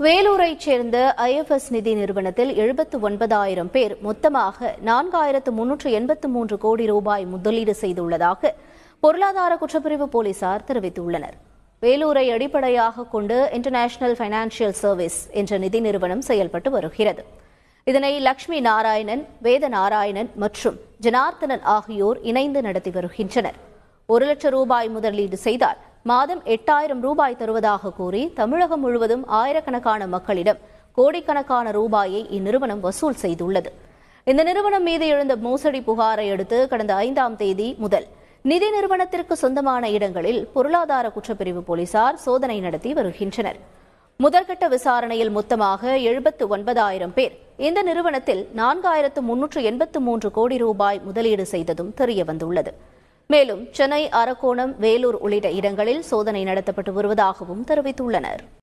வேலூரைச் சேர்ந்த ஐஎஃப்எஸ் நிதி நிறுவனத்தில் எழுபத்து ஒன்பதாயிரம் பேர் மொத்தமாக நான்காயிரத்து முன்னூற்று எண்பத்து மூன்று கோடி ரூபாய் முதலீடு செய்துள்ளதாக பொருளாதார குற்றப்பிரிவு போலீசார் தெரிவித்துள்ளனர் வேலூரை அடிப்படையாக கொண்டு இன்டர்நேஷனல் ஃபைனான்சியல் சர்வீஸ் என்ற நிதி நிறுவனம் செயல்பட்டு வருகிறது இதனை லட்சுமி நாராயணன் வேத நாராயணன் மற்றும் ஜனார்த்தனன் ஆகியோர் இணைந்து நடத்தி வருகின்றனர் ஒரு லட்சம் ரூபாய் முதலீடு செய்தால் மாதம் எட்டாயிரம் ரூபாய் தருவதாக கூறி தமிழகம் முழுவதும் ஆயிரக்கணக்கான மக்களிடம் கோடிக்கணக்கான ரூபாயை இந்நிறுவனம் வசூல் செய்துள்ளது இந்த நிறுவனம் மீது எழுந்த மோசடி புகாரை அடுத்து கடந்த ஐந்தாம் தேதி முதல் நிதி நிறுவனத்திற்கு சொந்தமான இடங்களில் பொருளாதார குற்றப்பிரிவு போலீசார் சோதனை நடத்தி வருகின்றனர் முதற்கட்ட விசாரணையில் மொத்தமாக எழுபத்து ஒன்பதாயிரம் பேர் இந்த நிறுவனத்தில் நான்காயிரத்து முன்னூற்று எண்பத்து மூன்று கோடி ரூபாய் முதலீடு செய்ததும் தெரியவந்துள்ளது மேலும் சென்னை அரக்கோணம் வேலூர் உள்ளிட்ட இடங்களில் சோதனை நடத்தப்பட்டு வருவதாகவும் தெரிவித்துள்ளனர்